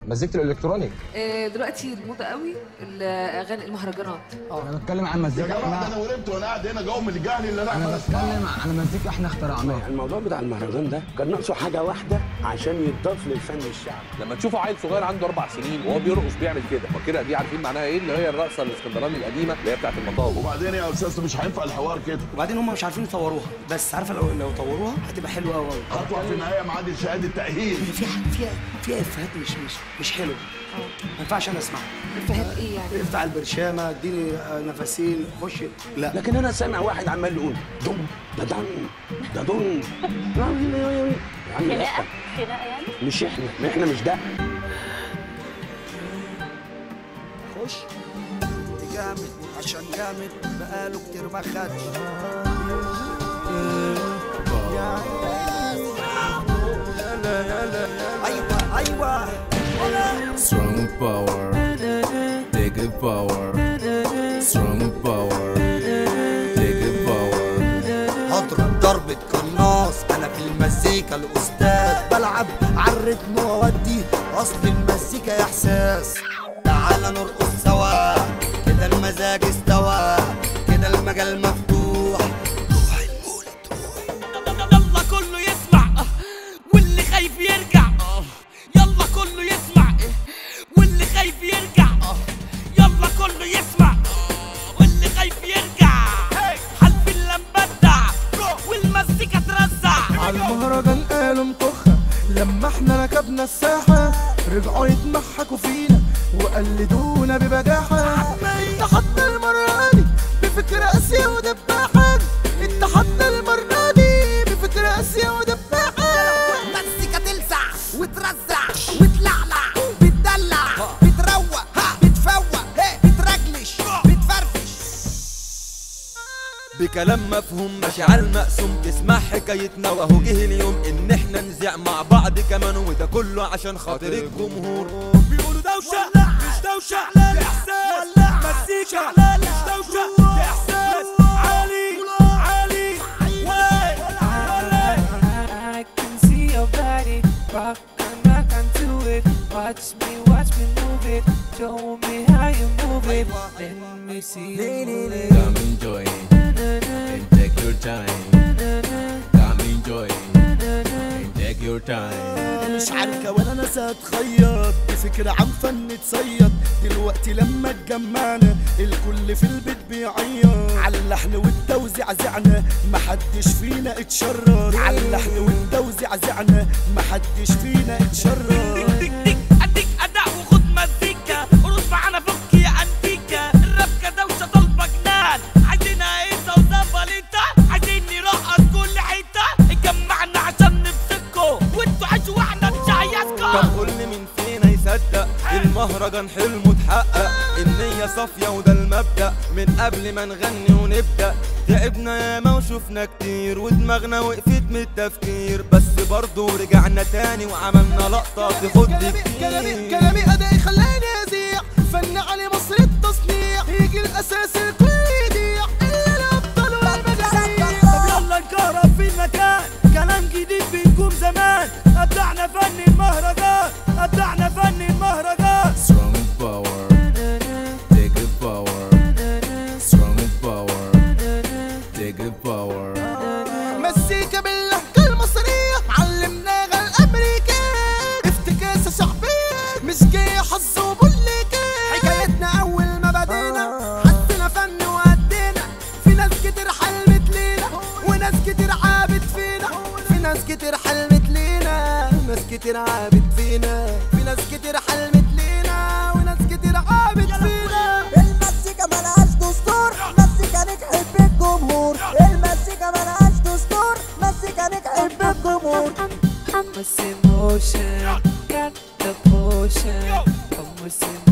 مزيكة الالكترونيك آه، دلوقتي الموضه قوي الاغاني المهرجانات انا بتكلم عن يا مزيكا جماعه ده احنا انا ورمت وانا قاعد هنا جوه من الجهل اللي انا انا عمال اسمعه بتكلم عن مزيكا احنا اخترعناها الموضوع بتاع المهرجان ده كان ناقصه حاجه واحده عشان يتضاف للفن الشعبي لما تشوفوا عيل صغير عنده اربع سنين وهو بيرقص بيعمل كده فكده دي عارفين معناها ايه اللي هي الرقصه الاسكندراني القديمه اللي هي بتاعت المطاوي وبعدين يا استاذ مش هينفع الحوار كده وبعدين هم مش عارفين يطوروها بس عارفه لو لو طوروها هتبقى حلوه قوي قوي هطلع في النهايه معادي شهاده تاهيل في فيها فيها افيهات مش مش مش حلوه ما ينفعش انا اسمعها الفهات ايه يعني افتح البرشامه اديني آه، نفسين خش لا لكن انا سامع واحد عمال يقول دم ده دم ده دم يا عم لا. خناقه خناقه يعني مش احنا ما احنا مش ده خش جامد عشان جامد بقاله كتير ما خدش ايوه ايوه Strong power, take it power. Strong power, take it power. هضرب ضربة قناص انا في المزيكا الاستاذ بلعب عالريتم واودي اصل المزيكا احساس تعال نرقص سوا كده المزاج استوى كده المجال مفتوح روح المولد يلا كله يسمع آه، واللي خايف يرجع آه، يلا كله يسمع آه، واللي خايف يرجع آه، يلا كله يسمع آه، واللي خايف يرجع حلف اللمبدع والمزيكا ترزع على المهرجان قالوا مطخة لما احنا ركبنا الساحة رجعوا يتمحكوا فينا وقلدونا ببجاحة اتحدنا المرة دي بفكر قاسية ودباحة اتحدنا المرة دي بفكر قاسية ودباحة مزيكا تلسع وترزع وتلعلع بتدلع بتروق بتفوق بترجلش بتفرفش بكلام مفهوم مشاعر مقسوم تسمع حكايتنا وهو جه اليوم ان احنا نزع مع بعض كمان وده كله عشان خاطر الجمهور بيقولوا دوشة مش دوشة احساس مزيكا مش دوشة احساس عالي عالي I can see your body rock and rock onto it. Watch me, watch me move it. Show me how you move it. Let me see you move it. Come enjoy and take your time. Come enjoy and take your time. مش عارفة ولا ناس اتخيط بفكرة عن فن تصيد دلوقتي لما اتجمعنا الكل في البيت بيعيط على اللحن والتوزيع زعنا محدش فينا اتشرر على اللحن والتوزيع زعنا محدش فينا اتشرر اديك اديك اداء وخد مزيكا ارقص معانا فك يا انتيكا الربكه دوشه طالبه جنان عايزينها ايزا وزباليتا عايزين نرقص كل حته اتجمعنا عشان نمسككوا وانتوا عيشوا واحنا نشيسكوا طب قول لي مين فينا يصدق المهرجان حلمه اتحقق النية صافية وده المبدأ من قبل ما نغني ونبدأ تعبنا ياما وشفنا كتير ودماغنا وقفت من التفكير بس برضه رجعنا تاني وعملنا لقطة تخد كتير كلامي كلامي أدائي خلاني أذيع فن علي مصر التصنيع يجي الأساس الكل يضيع إلا الأبطال والمجاهير طب يلا نكهرب في المكان كلام جديد بيكون زمان ابدعنا فن المهرجان ابدعنا فن المهرجان Strong power, take it power. Strong power, take it power. مزيكا باللهجة المصرية علمناها الأمريكان افتكاسة شعبية مش جاية حظ وبوليكا حكايتنا أول ما بدينا حسنا فن وأدينا في ناس كتير حلمت لينا وناس كتير عابت فينا في ناس كتير حلمت لينا ناس كتير عابت فينا في ناس كتير حلمت لينا وناس كتير عابت فينا المزيكا ملهاش دستور مزيكا نجحت بالجمهور المزيكا ملهاش دستور مزيكا نجحت بالجمهور Come with emotion, got the potion. Come with